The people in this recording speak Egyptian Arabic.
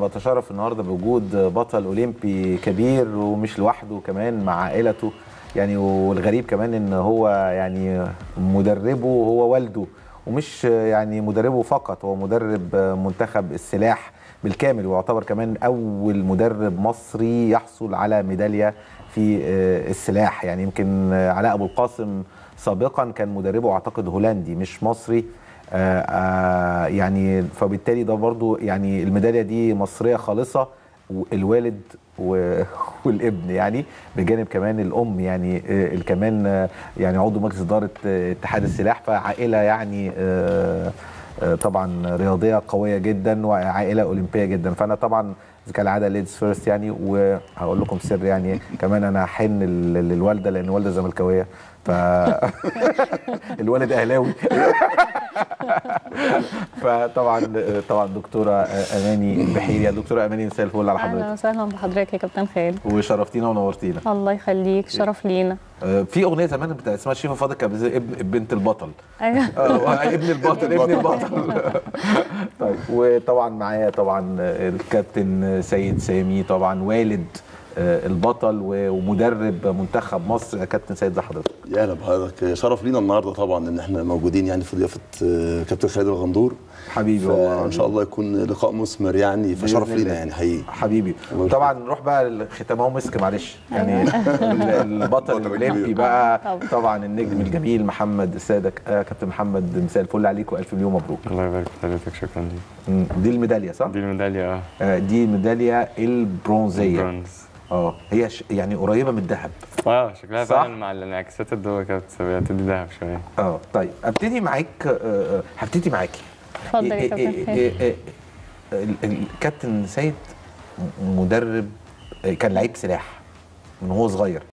بتشرف النهارده بوجود بطل اولمبي كبير ومش لوحده كمان مع عائلته يعني والغريب كمان ان هو يعني مدربه هو والده ومش يعني مدربه فقط هو مدرب منتخب السلاح بالكامل ويعتبر كمان اول مدرب مصري يحصل على ميداليه في السلاح يعني يمكن علاء ابو القاسم سابقا كان مدربه اعتقد هولندي مش مصري آآ آآ يعني فبالتالي ده برضو يعني الميداليه دي مصريه خالصه الوالد والابن يعني بجانب كمان الام يعني كمان يعني عضو مجلس اداره اتحاد السلاح فعائله يعني طبعا رياضيه قويه جدا وعائله اولمبيه جدا فانا طبعا كالعاده ليدز فيرست يعني وهقول لكم سر يعني كمان انا حن للوالده لان والده زملكاويه ف الوالد اهلاوي فطبعا طبعا دكتوره اماني البحيري يا دكتوره اماني مساء الفل على حضرتك اهلا وسهلا بحضرتك يا كابتن خالد وشرفتينا ونورتينا الله يخليك شرف لينا في اغنيه زمان بتاعت اسمها شيفا فاضل كان ابن بنت البطل ايوه ابن البطل ابن البطل طيب وطبعا معايا طبعا الكابتن سيد سامي طبعا والد البطل ومدرب منتخب مصر كابتن سيد زي حضرتك يا اهلا بحضرتك شرف لينا النهارده طبعا ان احنا موجودين يعني في ضيافه كابتن خالد الغندور حبيبي والله ان شاء الله يكون لقاء مثمر يعني فشرف لينا يعني حقيقي حبيبي طبعا نروح بقى لختامه مسك معلش يعني البطل الاولمبي بقى طبعا النجم الجميل محمد الساده كابتن محمد مساء الفل عليك والف مليون مبروك الله يبارك في حضرتك شكرا ليك دي الميداليه صح؟ دي الميداليه اه دي الميداليه البرونزيه برونز اه هي ش... يعني قريبه من الذهب اه شكلها فعلا مع الانعكاسات الضوء كانت بتدي ذهب شويه اه طيب ابتدي معاك آه هبتدي معاكي اتفضل يا كابتن الكابتن سيد مدرب كان لعيب سلاح من هو صغير